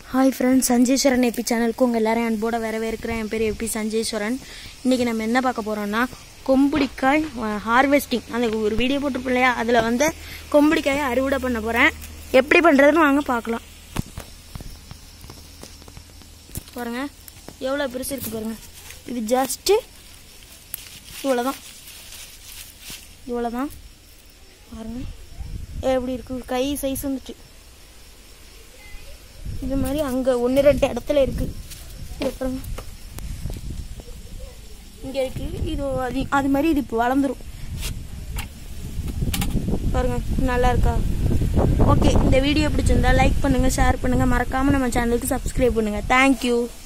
hi friends சஞ்சேஸ்வரன் எப்பி சேனலுக்கு உங்கள் எல்லாரையும் அன்போட வரவேற்கிறேன் என் பேர் எப்பி சஞ்சேஸ்வரன் இன்றைக்கி நம்ம என்ன பார்க்க போகிறோம்னா கொம்புடிக்காய் ஹார்வெஸ்டிங் அந்த ஒரு வீடியோ போட்டிருப்போம் இல்லையா அதில் வந்து கொம்புடிக்காயை அறுவடை பண்ண போகிறேன் எப்படி பண்ணுறதுன்னு வாங்க பார்க்கலாம் பாருங்க எவ்வளோ பெருசு இருக்குது பாருங்க இது ஜஸ்ட்டு இவ்வளோதான் இவ்வளோதான் பாருங்க எப்படி இருக்கு கை சைஸ் வந்துச்சு இது மாதிரி அங்கே ஒன்று ரெண்டு இடத்துல இருக்கு இது பாருங்க இங்கே இருக்கு இது அது அது மாதிரி இது இப்போ வளர்ந்துரும் பாருங்க நல்லா இருக்கா ஓகே இந்த வீடியோ பிடிச்சிருந்தா லைக் பண்ணுங்க ஷேர் பண்ணுங்க மறக்காம நம்ம சேனலுக்கு சப்ஸ்கிரைப் பண்ணுங்க தேங்க்யூ